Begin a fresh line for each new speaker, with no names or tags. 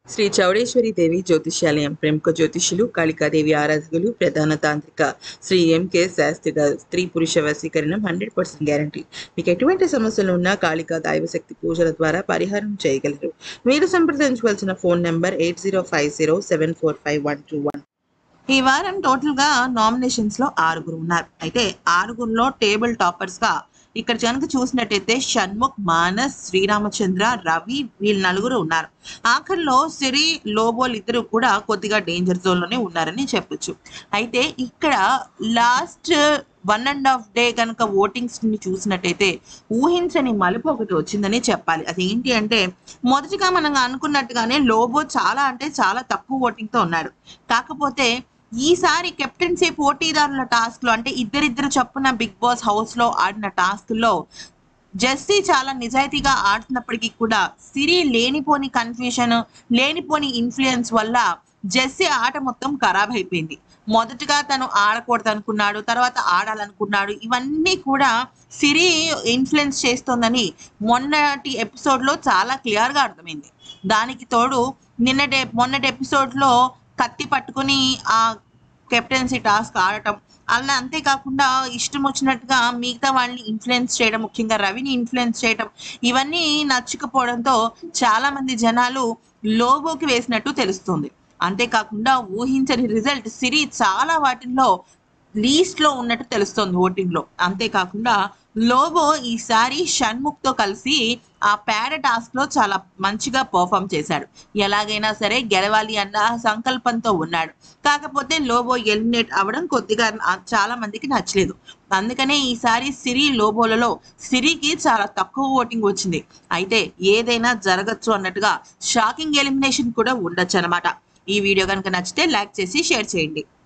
శ్రీ చౌడేశ్వరి దేవి జ్యోతిష్యాలయం ప్రముఖ జ్యోతిష్యులు కాళికాదేవి ఆరాధకులు ప్రధాన తాంత్రిక శ్రీ ఎంకే శాస్త్రి గారు స్త్రీ పురుష వశీకరణం హండ్రెడ్ పర్సెంట్ గ్యారంటీ మీకు ఎటువంటి సమస్యలు ఉన్నా కాళికా దైవశక్తి పూజల ద్వారా పరిహారం చేయగలరు మీరు సంప్రదించవలసిన phone number eight zero five zero seven four five one two one ఈ వారం టోటల్ గా నామినేషన్స్ లో ఆరుగురు ఉన్నారు అయితే ఆరుగురులో టేబుల్ టాపర్స్ గా ఇక్కడ కనుక చూసినట్టయితే షణ్ముఖ్ మానస్ శ్రీరామచంద్ర రవి వీళ్ళు నలుగురు ఉన్నారు ఆఖరిలో సిరి లోబోల్ ఇద్దరు కూడా కొద్దిగా డేంజర్ జోన్ లోనే ఉన్నారని చెప్పొచ్చు అయితే ఇక్కడ last one and half day కనుక ఓటింగ్స్ ని చూసినట్టయితే ఊహించని మలుపు ఒకటి వచ్చిందని చెప్పాలి అది ఏంటి అంటే మొదటిగా మనం అనుకున్నట్టుగానే లోబో చాలా అంటే చాలా తక్కువ ఓటింగ్ తో ఉన్నాడు కాకపోతే ఈసారి కెప్టెన్సీ పోటీదారుల టాస్క్ లో అంటే ఇద్దరిద్దరు చొప్పున బిగ్ బాస్ హౌస్ లో ఆడిన టాస్క్ లో జెస్సీ చాలా నిజాయితీగా ఆడుతున్నప్పటికీ కూడా సిరి లేనిపోని కన్ఫ్యూషన్ లేనిపోని ఇన్ఫ్లుయెన్స్ వల్ల జెస్సీ ఆట మొత్తం ఖరాబ్ అయిపోయింది మొదటగా తను ఆడకూడదు అనుకున్నాడు తర్వాత ఆడాలనుకున్నాడు ఇవన్నీ కూడా సిరి ఇన్ఫ్లుయెన్స్ చేస్తోందని మొన్నటి ఎపిసోడ్ లో చాలా క్లియర్ గా అర్థమైంది దానికి తోడు నిన్నటి మొన్నటి ఎపిసోడ్ లో కత్తి పట్టుకుని ఆ కెప్టెన్సీ టాస్క్ ఆడటం అలా అంతేకాకుండా ఇష్టం వచ్చినట్టుగా మిగతా వాళ్ళని ఇన్ఫ్లుయెన్స్ చేయడం ముఖ్యంగా రవిని ఇన్ఫ్లుయెన్స్ చేయడం ఇవన్నీ నచ్చకపోవడంతో చాలా మంది జనాలు లోబోకి వేసినట్టు తెలుస్తుంది అంతేకాకుండా ఊహించని రిజల్ట్ సిరి చాలా వాటిల్లో లీస్ట్ లో ఉన్నట్టు తెలుస్తుంది ఓటింగ్ లో అంతేకాకుండా లోబో ఈసారి షణ్ముఖ్ తో కలిసి ఆ పేడ టాస్క్ లో చాలా మంచిగా పర్ఫామ్ చేశాడు ఎలాగైనా సరే గెలవాలి అన్న సంకల్పంతో ఉన్నాడు కాకపోతే లోబో ఎలిమినేట్ అవ్వడం కొద్దిగా ఆ- చాలా మందికి నచ్చలేదు అందుకనే ఈసారి సిరి లోబోలలో సిరికి చాలా తక్కువ ఓటింగ్ వచ్చింది అయితే ఏదైనా జరగచ్చు అన్నట్టుగా షాకింగ్ ఎలిమినేషన్ కూడా ఉండొచ్చు అనమాట ఈ వీడియో కనుక నచ్చితే లైక్ చేసి షేర్ చేయండి